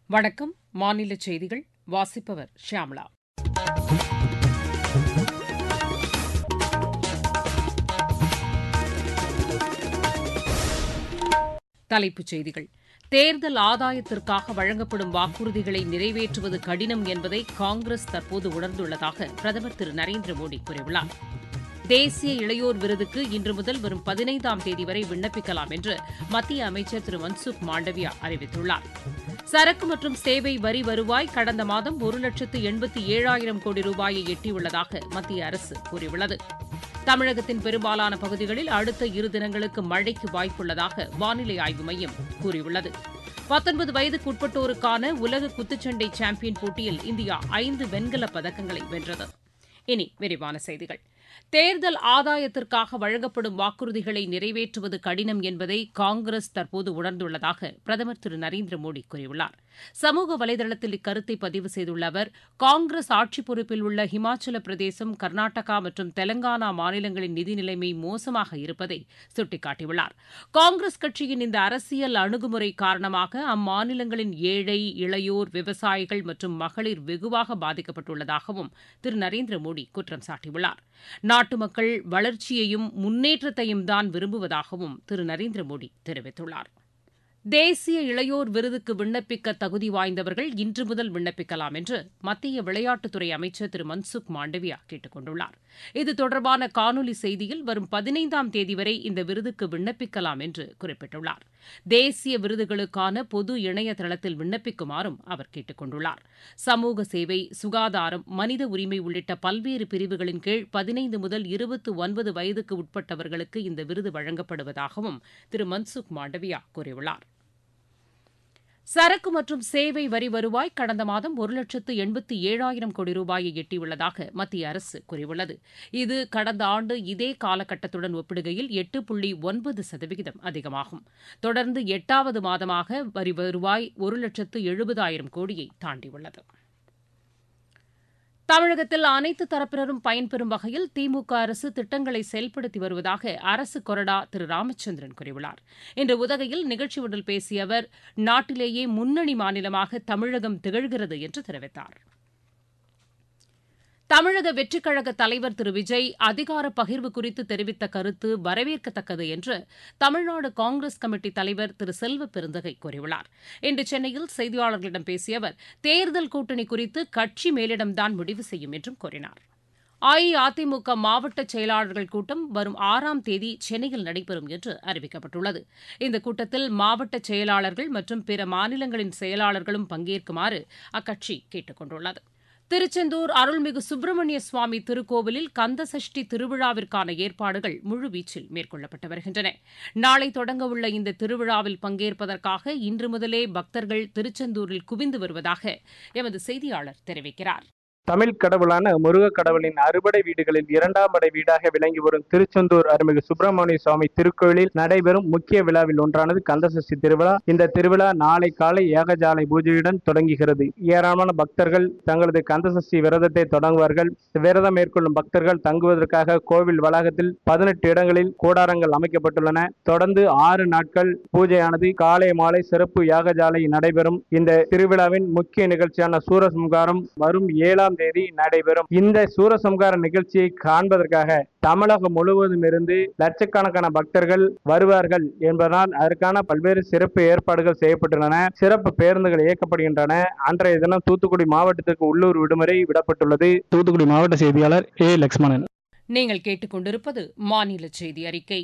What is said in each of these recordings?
வணக்கம் மாநில செய்திகள் வாசிப்பவர் ஷியாம்லா தலைப்புச் செய்திகள் தேர்தல் ஆதாயத்திற்காக வழங்கப்படும் வாக்குறுதிகளை நிறைவேற்றுவது கடினம் என்பதை காங்கிரஸ் தற்போது உணர்ந்துள்ளதாக பிரதமர் திரு நரேந்திர மோடி கூறியுள்ளார் தேசிய இளையோர் விருதுக்கு இன்று முதல் வரும் பதினைந்தாம் தேதி வரை விண்ணப்பிக்கலாம் என்று மத்திய அமைச்சர் திரு மன்சுக் மாண்டவியா அறிவித்துள்ளார் சரக்கு மற்றும் சேவை வரி வருவாய் கடந்த மாதம் ஒரு லட்சத்து எண்பத்தி ஏழாயிரம் கோடி ரூபாயை எட்டியுள்ளதாக மத்திய அரசு கூறியுள்ளது தமிழகத்தின் பெரும்பாலான பகுதிகளில் அடுத்த இரு தினங்களுக்கு மழைக்கு வாய்ப்புள்ளதாக வானிலை ஆய்வு மையம் கூறியுள்ளது பத்தொன்பது வயதுக்குட்பட்டோருக்கான உலக குத்துச்சண்டை சாம்பியன் போட்டியில் இந்தியா ஐந்து வெண்கலப் பதக்கங்களை வென்றது இனி விரிவான செய்திகள் தேர்தல் ஆதாயத்திற்காக வழங்கப்படும் வாக்குறுதிகளை நிறைவேற்றுவது கடினம் என்பதை காங்கிரஸ் தற்போது உணர்ந்துள்ளதாக பிரதமர் திரு நரேந்திர மோடி கூறியுள்ளார் சமூக வலைதளத்தில் இக்கருத்தை பதிவு செய்துள்ள அவர் காங்கிரஸ் ஆட்சி பொறுப்பில் உள்ள ஹிமாச்சல பிரதேசம் கர்நாடகா மற்றும் தெலங்கானா மாநிலங்களின் நிதி நிலைமை மோசமாக இருப்பதை சுட்டிக்காட்டியுள்ளார் காங்கிரஸ் கட்சியின் இந்த அரசியல் அணுகுமுறை காரணமாக அம்மாநிலங்களின் ஏழை இளையோர் விவசாயிகள் மற்றும் மகளிர் வெகுவாக பாதிக்கப்பட்டுள்ளதாகவும் திரு நரேந்திர மோடி குற்றம் சாட்டியுள்ளார் நாட்டு மக்கள் வளர்ச்சியையும் முன்னேற்றத்தையும் தான் விரும்புவதாகவும் திரு நரேந்திர மோடி தெரிவித்துள்ளார் தேசிய இளையோர் விருதுக்கு விண்ணப்பிக்க தகுதி வாய்ந்தவர்கள் இன்று முதல் விண்ணப்பிக்கலாம் என்று மத்திய விளையாட்டுத்துறை அமைச்சர் திரு மன்சுக் மாண்டவியா கேட்டுக் கொண்டுள்ளார் இது தொடர்பான காணொலி செய்தியில் வரும் பதினைந்தாம் தேதி வரை இந்த விருதுக்கு விண்ணப்பிக்கலாம் என்று குறிப்பிட்டுள்ளார் தேசிய விருதுகளுக்கான பொது இணையதளத்தில் விண்ணப்பிக்குமாறும் அவர் கேட்டுக் கொண்டுள்ளார் சமூக சேவை சுகாதாரம் மனித உரிமை உள்ளிட்ட பல்வேறு பிரிவுகளின் கீழ் பதினைந்து முதல் இருபத்தி ஒன்பது வயதுக்கு உட்பட்டவர்களுக்கு இந்த விருது வழங்கப்படுவதாகவும் திரு மன்சுக் மாண்டவியா கூறியுள்ளார் சரக்கு மற்றும் சேவை வரி வருவாய் கடந்த மாதம் ஒரு லட்சத்து எண்பத்தி ஏழாயிரம் கோடி ரூபாயை எட்டியுள்ளதாக மத்திய அரசு கூறியுள்ளது இது கடந்த ஆண்டு இதே காலகட்டத்துடன் ஒப்பிடுகையில் எட்டு புள்ளி ஒன்பது சதவிகிதம் அதிகமாகும் தொடர்ந்து எட்டாவது மாதமாக வரி வருவாய் ஒரு லட்சத்து எழுபதாயிரம் கோடியை தாண்டியுள்ளது தமிழகத்தில் அனைத்து தரப்பினரும் பயன்பெறும் வகையில் திமுக அரசு திட்டங்களை செயல்படுத்தி வருவதாக அரசு கொறடா திரு ராமச்சந்திரன் கூறியுள்ளார் இன்று உதகையில் நிகழ்ச்சி ஒன்றில் பேசிய அவர் நாட்டிலேயே முன்னணி மாநிலமாக தமிழகம் திகழ்கிறது என்று தெரிவித்தார் தமிழக வெற்றிக் கழக தலைவர் திரு விஜய் அதிகார பகிர்வு குறித்து தெரிவித்த கருத்து வரவேற்கத்தக்கது என்று தமிழ்நாடு காங்கிரஸ் கமிட்டி தலைவர் திரு செல்வ பெருந்தகை கூறியுள்ளார் இன்று சென்னையில் செய்தியாளர்களிடம் பேசிய அவர் தேர்தல் கூட்டணி குறித்து கட்சி மேலிடம்தான் முடிவு செய்யும் என்றும் கூறினார் அஇஅதிமுக மாவட்ட செயலாளர்கள் கூட்டம் வரும் ஆறாம் தேதி சென்னையில் நடைபெறும் என்று அறிவிக்கப்பட்டுள்ளது இந்த கூட்டத்தில் மாவட்ட செயலாளர்கள் மற்றும் பிற மாநிலங்களின் செயலாளர்களும் பங்கேற்குமாறு அக்கட்சி கேட்டுக் கொண்டுள்ளது திருச்செந்தூர் அருள்மிகு சுப்பிரமணிய சுவாமி திருக்கோவிலில் கந்தசஷ்டி திருவிழாவிற்கான ஏற்பாடுகள் முழுவீச்சில் மேற்கொள்ளப்பட்டு வருகின்றன நாளை தொடங்கவுள்ள இந்த திருவிழாவில் பங்கேற்பதற்காக இன்று முதலே பக்தர்கள் திருச்செந்தூரில் குவிந்து வருவதாக எமது செய்தியாளர் தெரிவிக்கிறார் தமிழ் கடவுளான முருக கடவுளின் அறுபடை வீடுகளில் இரண்டாம் படை வீடாக விளங்கி வரும் திருச்செந்தூர் அருள்மிகு சுப்பிரமணிய சுவாமி திருக்கோயிலில் நடைபெறும் முக்கிய விழாவில் ஒன்றானது கந்தசஷ்டி திருவிழா இந்த திருவிழா நாளை காலை ஏகஜாலை பூஜையுடன் தொடங்குகிறது ஏராளமான பக்தர்கள் தங்களது கந்தசஷ்டி விரதத்தை தொடங்குவார்கள் விரதம் மேற்கொள்ளும் பக்தர்கள் தங்குவதற்காக கோவில் வளாகத்தில் பதினெட்டு இடங்களில் கூடாரங்கள் அமைக்கப்பட்டுள்ளன தொடர்ந்து ஆறு நாட்கள் பூஜையானது காலை மாலை சிறப்பு யாகஜாலை நடைபெறும் இந்த திருவிழாவின் முக்கிய நிகழ்ச்சியான சூரசம்காரம் வரும் ஏழாம் தேதி நடைபெறும் இந்த சூரசம்கார நிகழ்ச்சியை காண்பதற்காக தமிழகம் முழுவதும் இருந்து லட்சக்கணக்கான பக்தர்கள் வருவார்கள் என்பதனால் அதற்கான பல்வேறு சிறப்பு ஏற்பாடுகள் செய்யப்பட்டுள்ளன சிறப்பு பேருந்துகள் இயக்கப்படுகின்றன அன்றைய தினம் தூத்துக்குடி மாவட்டத்திற்கு உள்ளூர் விடுமுறை விடப்பட்டுள்ளது தூத்துக்குடி மாவட்ட செய்தியாளர் ஏ லக்ஷ்மணன் நீங்கள் கேட்டுக்கொண்டிருப்பது மாநில செய்தி அறிக்கை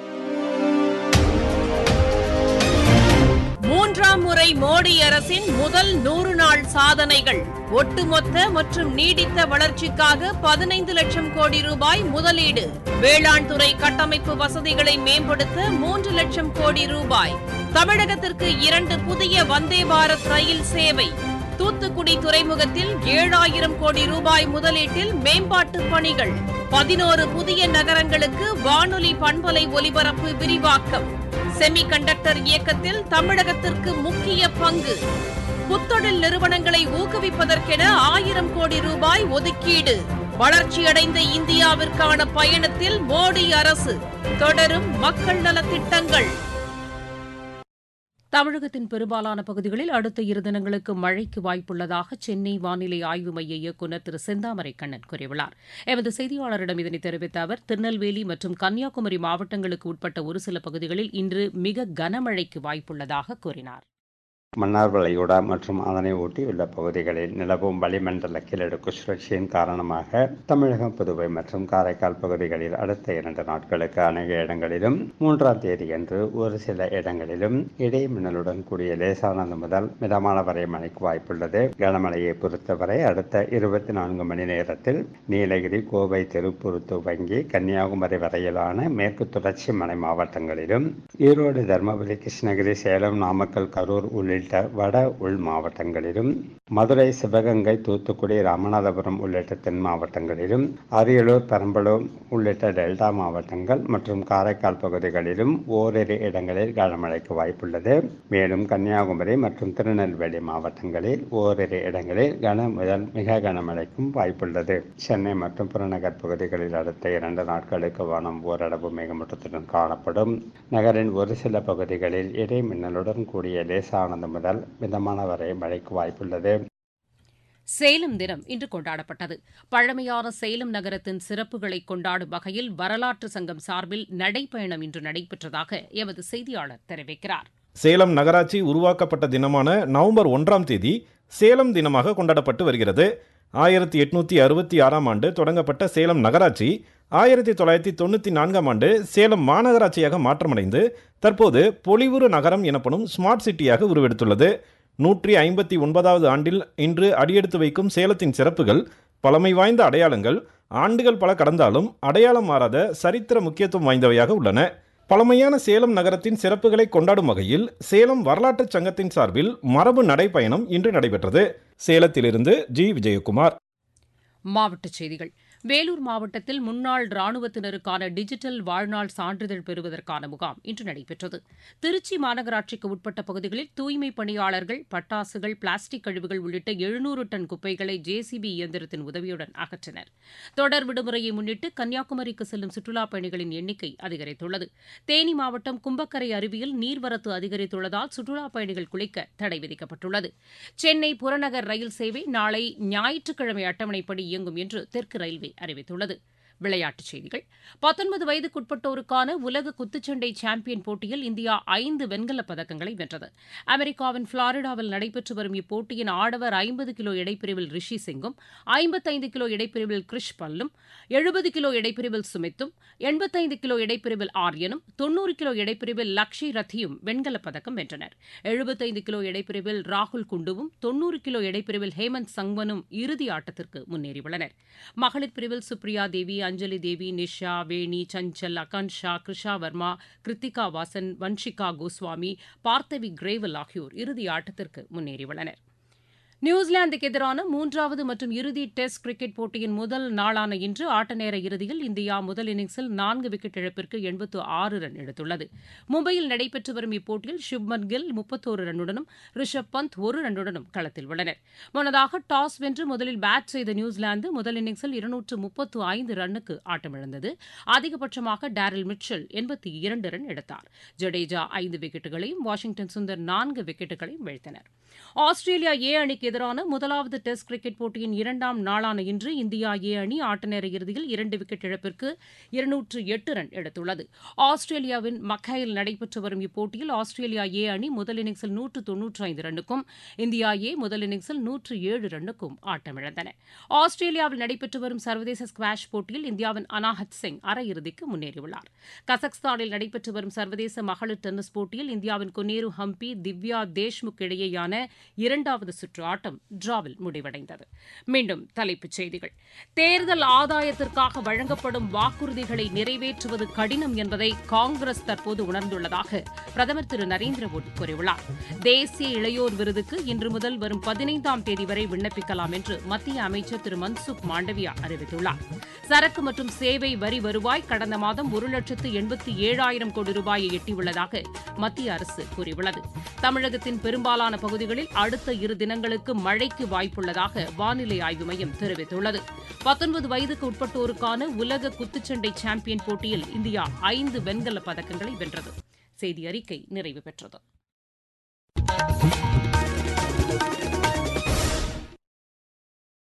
மூன்றாம் முறை மோடி அரசின் முதல் நூறு நாள் சாதனைகள் ஒட்டுமொத்த மற்றும் நீடித்த வளர்ச்சிக்காக பதினைந்து லட்சம் கோடி ரூபாய் முதலீடு வேளாண் துறை கட்டமைப்பு வசதிகளை மேம்படுத்த மூன்று லட்சம் கோடி ரூபாய் தமிழகத்திற்கு இரண்டு புதிய வந்தே பாரத் ரயில் சேவை தூத்துக்குடி துறைமுகத்தில் ஏழாயிரம் கோடி ரூபாய் முதலீட்டில் மேம்பாட்டு பணிகள் பதினோரு புதிய நகரங்களுக்கு வானொலி பண்பலை ஒலிபரப்பு விரிவாக்கம் செமி கண்டக்டர் இயக்கத்தில் தமிழகத்திற்கு முக்கிய பங்கு புத்தொழில் நிறுவனங்களை ஊக்குவிப்பதற்கென ஆயிரம் கோடி ரூபாய் ஒதுக்கீடு வளர்ச்சியடைந்த இந்தியாவிற்கான பயணத்தில் மோடி அரசு தொடரும் மக்கள் நலத் திட்டங்கள் தமிழகத்தின் பெரும்பாலான பகுதிகளில் அடுத்த இரு தினங்களுக்கு மழைக்கு வாய்ப்புள்ளதாக சென்னை வானிலை ஆய்வு மைய இயக்குநர் திரு செந்தாமரை கண்ணன் கூறியுள்ளார் எமது செய்தியாளரிடம் இதனை தெரிவித்த அவர் திருநெல்வேலி மற்றும் கன்னியாகுமரி மாவட்டங்களுக்கு உட்பட்ட ஒரு சில பகுதிகளில் இன்று மிக கனமழைக்கு வாய்ப்புள்ளதாக கூறினார் மன்னார் வளைகுடா மற்றும் அதனை ஒட்டியுள்ள பகுதிகளில் நிலவும் வளிமண்டல கீழடுக்கு சுழற்சியின் காரணமாக தமிழகம் புதுவை மற்றும் காரைக்கால் பகுதிகளில் அடுத்த இரண்டு நாட்களுக்கு அநேக இடங்களிலும் மூன்றாம் தேதியன்று ஒரு சில இடங்களிலும் இடி மின்னலுடன் கூடிய லேசானது முதல் மிதமான வரை மழைக்கு வாய்ப்புள்ளது கனமழையை பொறுத்தவரை அடுத்த இருபத்தி நான்கு மணி நேரத்தில் நீலகிரி கோவை திருப்பூர் துவங்கி கன்னியாகுமரி வரையிலான மேற்கு தொடர்ச்சி மலை மாவட்டங்களிலும் ஈரோடு தருமபுரி கிருஷ்ணகிரி சேலம் நாமக்கல் கரூர் உள்ளிட்ட உள்ளிட்ட வட உள் மாவட்டங்களிலும் மதுரை சிவகங்கை தூத்துக்குடி ராமநாதபுரம் உள்ளிட்ட தென் மாவட்டங்களிலும் அரியலூர் பெரம்பலூர் உள்ளிட்ட டெல்டா மாவட்டங்கள் மற்றும் காரைக்கால் பகுதிகளிலும் ஓரிரு இடங்களில் கனமழைக்கு வாய்ப்புள்ளது மேலும் கன்னியாகுமரி மற்றும் திருநெல்வேலி மாவட்டங்களில் ஓரிரு இடங்களில் கன முதல் மிக கனமழைக்கும் வாய்ப்புள்ளது சென்னை மற்றும் புறநகர் பகுதிகளில் அடுத்த இரண்டு நாட்களுக்கு வானம் ஓரளவு மேகமூட்டத்துடன் காணப்படும் நகரின் ஒரு சில பகுதிகளில் இடி மின்னலுடன் கூடிய லேசானது முதல் மிதமான வரை மழைக்கு வாய்ப்புள்ளது சேலம் தினம் இன்று கொண்டாடப்பட்டது பழமையான சேலம் நகரத்தின் சிறப்புகளை கொண்டாடும் வகையில் வரலாற்று சங்கம் சார்பில் நடைப்பயணம் இன்று நடைபெற்றதாக எமது செய்தியாளர் தெரிவிக்கிறார் சேலம் நகராட்சி உருவாக்கப்பட்ட தினமான நவம்பர் ஒன்றாம் தேதி சேலம் தினமாக கொண்டாடப்பட்டு வருகிறது ஆயிரத்தி எட்நூத்தி அறுபத்தி ஆறாம் ஆண்டு தொடங்கப்பட்ட சேலம் நகராட்சி ஆயிரத்தி தொள்ளாயிரத்தி தொண்ணூற்றி நான்காம் ஆண்டு சேலம் மாநகராட்சியாக மாற்றமடைந்து தற்போது பொலிவுறு நகரம் எனப்படும் ஸ்மார்ட் சிட்டியாக உருவெடுத்துள்ளது நூற்றி ஐம்பத்தி ஒன்பதாவது ஆண்டில் இன்று அடியெடுத்து வைக்கும் சேலத்தின் சிறப்புகள் பழமை வாய்ந்த அடையாளங்கள் ஆண்டுகள் பல கடந்தாலும் அடையாளம் மாறாத சரித்திர முக்கியத்துவம் வாய்ந்தவையாக உள்ளன பழமையான சேலம் நகரத்தின் சிறப்புகளை கொண்டாடும் வகையில் சேலம் வரலாற்றுச் சங்கத்தின் சார்பில் மரபு நடைப்பயணம் இன்று நடைபெற்றது சேலத்திலிருந்து ஜி விஜயகுமார் மாவட்டச் செய்திகள் வேலூர் மாவட்டத்தில் முன்னாள் ராணுவத்தினருக்கான டிஜிட்டல் வாழ்நாள் சான்றிதழ் பெறுவதற்கான முகாம் இன்று நடைபெற்றது திருச்சி மாநகராட்சிக்கு உட்பட்ட பகுதிகளில் தூய்மைப் பணியாளர்கள் பட்டாசுகள் பிளாஸ்டிக் கழிவுகள் உள்ளிட்ட எழுநூறு டன் குப்பைகளை ஜேசிபி இயந்திரத்தின் உதவியுடன் அகற்றினர் தொடர் விடுமுறையை முன்னிட்டு கன்னியாகுமரிக்கு செல்லும் சுற்றுலாப் பயணிகளின் எண்ணிக்கை அதிகரித்துள்ளது தேனி மாவட்டம் கும்பக்கரை அருவியில் நீர்வரத்து அதிகரித்துள்ளதால் சுற்றுலாப் பயணிகள் குளிக்க தடை விதிக்கப்பட்டுள்ளது சென்னை புறநகர் ரயில் சேவை நாளை ஞாயிற்றுக்கிழமை அட்டவணைப்படி இயங்கும் என்று தெற்கு ரயில்வே அறிவித்துள்ளது விளையாட்டுச் செய்திகள் பத்தொன்பது வயதுக்குட்பட்டோருக்கான உலக குத்துச்சண்டை சாம்பியன் போட்டியில் இந்தியா ஐந்து வெண்கலப் பதக்கங்களை வென்றது அமெரிக்காவின் புளாரிடாவில் நடைபெற்று வரும் இப்போட்டியின் ஆடவர் ஐம்பது கிலோ இடைப்பிரிவில் ரிஷி சிங்கும் ஐம்பத்தைந்து கிலோ இடைப்பிரிவில் கிரிஷ் பல்லும் எழுபது கிலோ இடைப்பிரிவில் சுமித்தும் எண்பத்தைந்து கிலோ இடைப்பிரிவில் ஆர்யனும் தொன்னூறு கிலோ இடைப்பிரிவில் லக்ஷி ரத்தியும் வெண்கலப் பதக்கம் வென்றனர் எழுபத்தைந்து கிலோ இடைப்பிரிவில் ராகுல் குண்டுவும் தொன்னூறு கிலோ இடைப்பிரிவில் ஹேமந்த் சங்வனும் இறுதி ஆட்டத்திற்கு முன்னேறியுள்ளனர் மகளிர் பிரிவில் சுப்ரியா தேவி அஞ்சலி தேவி நிஷா வேணி சஞ்சல் அகான்ஷா கிருஷா வர்மா கிருத்திகா வாசன் வன்ஷிகா கோஸ்வாமி பார்த்தவி கிரேவல் ஆகியோர் இறுதி ஆட்டத்திற்கு முன்னேறியுள்ளனர் நியூசிலாந்துக்கு எதிரான மூன்றாவது மற்றும் இறுதி டெஸ்ட் கிரிக்கெட் போட்டியின் முதல் நாளான இன்று ஆட்ட நேர இறுதியில் இந்தியா முதல் இன்னிங்ஸில் நான்கு விக்கெட் இழப்பிற்கு எண்பத்து ஆறு ரன் எடுத்துள்ளது மும்பையில் நடைபெற்று வரும் இப்போட்டியில் சுப்மன் கில் முப்பத்தோரு ரன்னுடனும் ரிஷப் பந்த் ஒரு ரன்னுடனும் களத்தில் உள்ளனர் முன்னதாக டாஸ் வென்று முதலில் பேட் செய்த நியூசிலாந்து முதல் இன்னிங்ஸில் இருநூற்று முப்பத்து ஐந்து ரன்னுக்கு ஆட்டமிழந்தது அதிகபட்சமாக டேரில் மிட்சல் எண்பத்தி இரண்டு ரன் எடுத்தார் ஜடேஜா ஐந்து விக்கெட்டுகளையும் வாஷிங்டன் சுந்தர் நான்கு விக்கெட்டுகளையும் வீழ்த்தினர் ஆஸ்திரேலியா ஏ அணிக்கு எதிரான முதலாவது டெஸ்ட் கிரிக்கெட் போட்டியின் இரண்டாம் நாளான இன்று இந்தியா ஏ அணி ஆட்டநேர இறுதியில் இரண்டு விக்கெட் இழப்பிற்கு இருநூற்று எட்டு ரன் எடுத்துள்ளது ஆஸ்திரேலியாவின் மக்கையில் நடைபெற்று வரும் இப்போட்டியில் ஆஸ்திரேலியா ஏ அணி முதல் இன்னிங்ஸில் நூற்று தொன்னூற்று ஐந்து ரன்னுக்கும் இந்தியா ஏ முதல் இன்னிங்ஸில் நூற்று ஏழு ரன்னுக்கும் ஆட்டமிழந்தன ஆஸ்திரேலியாவில் நடைபெற்று வரும் சர்வதேச ஸ்குவாஷ் போட்டியில் இந்தியாவின் அனாஹத் சிங் அரையிறுதிக்கு முன்னேறியுள்ளார் கசக்ஸ்தானில் நடைபெற்று வரும் சர்வதேச மகளிர் டென்னிஸ் போட்டியில் இந்தியாவின் கொனேரு ஹம்பி திவ்யா தேஷ்முக் இடையேயான இரண்டாவது சுற்று ஆட்டம் டிராவில் முடிவடைந்தது மீண்டும் தலைப்புச் செய்திகள் தேர்தல் ஆதாயத்திற்காக வழங்கப்படும் வாக்குறுதிகளை நிறைவேற்றுவது கடினம் என்பதை காங்கிரஸ் தற்போது உணர்ந்துள்ளதாக பிரதமர் திரு நரேந்திர மோடி கூறியுள்ளார் தேசிய இளையோர் விருதுக்கு இன்று முதல் வரும் பதினைந்தாம் தேதி வரை விண்ணப்பிக்கலாம் என்று மத்திய அமைச்சர் திரு மன்சுக் மாண்டவியா அறிவித்துள்ளார் சரக்கு மற்றும் சேவை வரி வருவாய் கடந்த மாதம் ஒரு லட்சத்து எண்பத்தி ஏழாயிரம் கோடி ரூபாயை எட்டியுள்ளதாக மத்திய அரசு கூறியுள்ளது தமிழகத்தின் பெரும்பாலான பகுதிகளில் அடுத்த இரு தினங்களுக்கு மழைக்கு வாய்ப்புள்ளதாக வானிலை ஆய்வு மையம் தெரிவித்துள்ளது பத்தொன்பது வயதுக்கு உட்பட்டோருக்கான உலக குத்துச்சண்டை சாம்பியன் போட்டியில் இந்தியா ஐந்து வெண்கலப் பதக்கங்களை வென்றது செய்தி அறிக்கை நிறைவு பெற்றது வணக்கம்